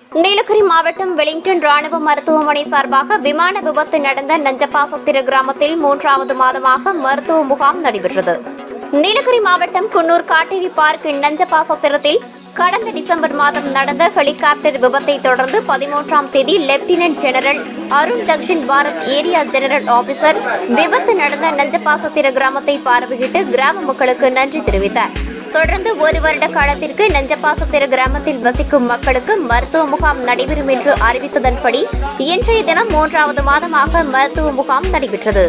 நீலகிரி மாவட்டம் வெலிங்டன் ராணுவ மருத்துவமனை சார்பாக விமான விபத்து நடந்த நஞ்சப்பாசத்திர கிராமத்தில் மூன்றாவது மாதமாக மருத்துவ முகாம் நடைபெற்றது நீலகிரி மாவட்டம் குன்னூர் காட்டேரி பார்க் நஞ்சப்பாசத்திரத்தில் கடந்த டிசம்பர் மாதம் நடந்த ஹெலிகாப்டர் விபத்தை தொடர்ந்து பதிமூன்றாம் தேதி lieutenant general Arun Dakshin Bharat area general officer விபத்து நடந்த நஞ்சப்பாசத்திர கிராமத்தை பார்வையிட்டு கிராம மக்களுக்கு நன்றி தெரிவித்தார் தொடர்ந்து ஒரு வருட காலத்திற்கு நஞ்சப்பாசத்திர கிராமத்தில் வசிக்கும் மக்களுக்கு மருத்துவ முகாம் நடைபெறும் என்று அறிவித்ததன்படி இன்றைய தினம் மூன்றாவது மாதமாக மருத்துவ முகாம் நடைபெற்றது